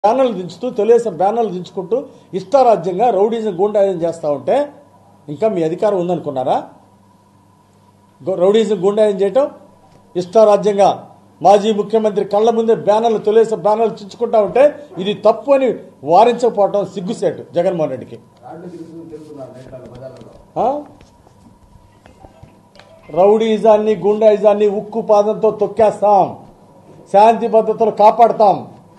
బ్యానర్లు దించుతూ తెలుగుదేశం బ్యానర్లు దించుకుంటూ ఇష్టారాజ్యంగా రౌడీజం గూండాయిజం చేస్తూ ఉంటే ఇంకా మీ అధికారం ఉందనుకున్నారా గో- రౌడీజం గూండాయిజం చేయటం ఇష్టారాజ్యంగా మాజీ ముఖ్యమంత్రి కళ్ళ ముందే బ్యానర్లు తెలుగుదేశం బ్యానర్లు చించుకుంటా ఉంటే ఇది తప్పు అని వారించకపోవటం సిగ్గుసేటు జగన్మోహన్ రెడ్డికి రాడ్లు తీసుకుని తిరుగుతున్నారు నైట్లలో బజార్లలో ఆ? రౌడీజాన్ని గుండాయిజాన్ని ఉక్కు పాదంతో తొక్కేస్తాం శాంతి భద్రతలు కాపాడతాం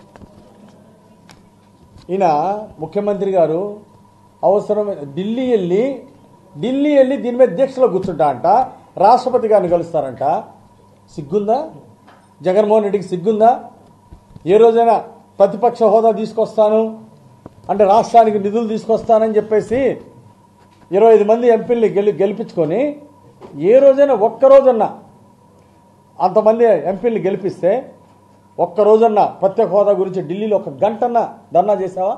ఈయన ముఖ్యమంత్రి గారు అవసరమైన ఢిల్లీ వెళ్ళి ఢిల్లీ వెళ్ళి దీని మీద దీక్షలో కూర్చుంటా అంట రాష్ట్రపతి గారిని కలుస్తారంట సిగ్గుందా జగన్మోహన్ రెడ్డికి సిగ్గుందా ఏ రోజైనా ప్రతిపక్ష హోదా తీసుకొస్తాను అంటే రాష్ట్రానికి నిధులు తీసుకొస్తానని చెప్పేసి ఇరవై ఐదు మంది ఎంపీల్ని గెలి గెలిపించుకొని ఏ రోజైనా ఒక్క రోజన్నా అంతమంది ఎంపీల్ని గెలిపిస్తే ఒక్క రోజన్నా ప్రత్యేక హోదా గురించి ఢిల్లీలో ఒక గంటన్నా ధర్నా చేసావా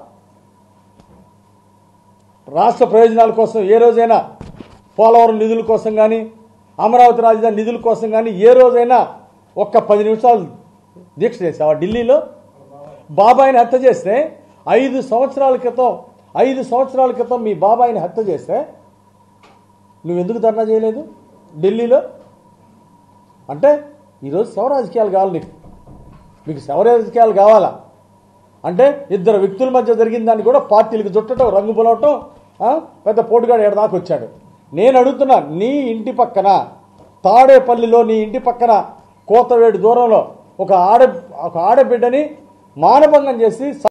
రాష్ట్ర ప్రయోజనాల కోసం ఏ రోజైనా పోలవరం నిధుల కోసం కానీ అమరావతి రాజధాని నిధుల కోసం కానీ ఏ రోజైనా ఒక్క పది నిమిషాలు దీక్ష చేసావా ఢిల్లీలో బాబాయిని హత్య చేస్తే ఐదు సంవత్సరాల క్రితం ఐదు సంవత్సరాల క్రితం మీ బాబాయిని హత్య చేస్తే నువ్వెందుకు ధర్నా చేయలేదు ఢిల్లీలో అంటే ఈరోజు శవ రాజకీయాలు కావాలి నీకు మీకు శవ రాజకీయాలు కావాలా అంటే ఇద్దరు వ్యక్తుల మధ్య జరిగిన దాన్ని కూడా పార్టీలకు చుట్టడం రంగు పొలవటం ఆ, పెద్ద పోటుగాడు ఏడ దాకా వచ్చాడు నేను అడుగుతున్నా నీ ఇంటి పక్కన తాడేపల్లిలో నీ ఇంటి పక్కన కోతవేడు దూరంలో ఒక ఆడ ఒక ఆడబిడ్డని మానభంగం చేసి